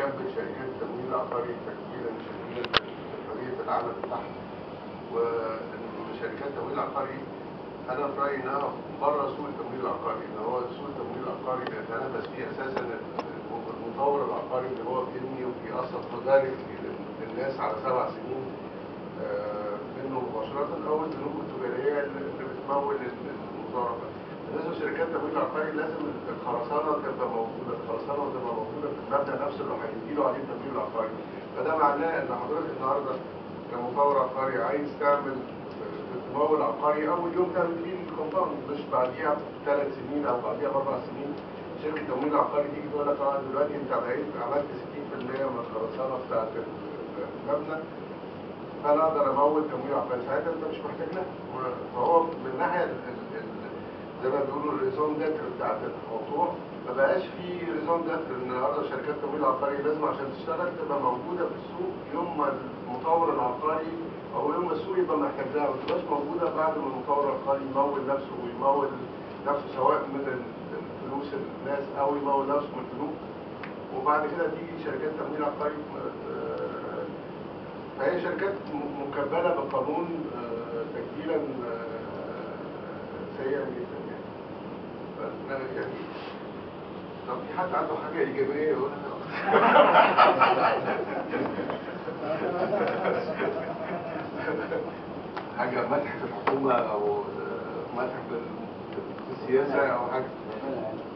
كافه شركات التمويل العقاري تكميلا شديدا لطريقه العمل بتاعها وشركات التمويل العقاري انا في رايي انها بره سوق التمويل العقاري ان هو سوق التمويل العقاري بيتنافس فيه اساسا المطور العقاري اللي هو بيبني وبيقسط ذلك للناس على سبع سنين آه، منه مباشره او البنوك التجاريه اللي بتمول المضاربه. بالنسبه لشركات التمويل العقاري لازم الخرسانه تبقى موجوده، الخرسانه تبقى موجوده في المبنى نفسه اللي هيديله عليه التمويل العقاري. فده معناه ان حضرتك النهارده كمطور عقاري عايز تعمل تمول عقاري اول يوم تعمل فيه الكومباوند مش بعديها بثلاث سنين او بعديها باربع سنين شركه التمويل العقاري تيجي تقول لك اه دلوقتي انت بقيت عملت 60% من الخرسانه بتاعت المبنى فانا اقدر امول تمويل عقاري ساعتها انت مش محتاج لها فهو من ناحيه ال- ال- ال- زي ما بيقولوا الريزون داتر بتاعت الموضوع ما بقاش في ريزون داتر النهارده شركات التمويل العقاري لازم عشان تشتغل تبقى موجوده في السوق يوم ما المطور العقاري او يوم ما السوق يبقى محتاج لها ما تبقاش موجوده بعد ما المطور العقاري يمول نفسه ويمول نفسه سواء من ال- فلوس الناس او يمول نفسه من البنوك وبعد كده تيجي شركات تمويل عقاري آه، فهي شركات م- مكبله بقانون آه، تكبيلا آه، سيئا جدا يعني فأنا يعني لو في حد عنده حاجه ايجابيه يقولها حاجه مدح في الحكومه او آه، مدح في السياسه او حاجه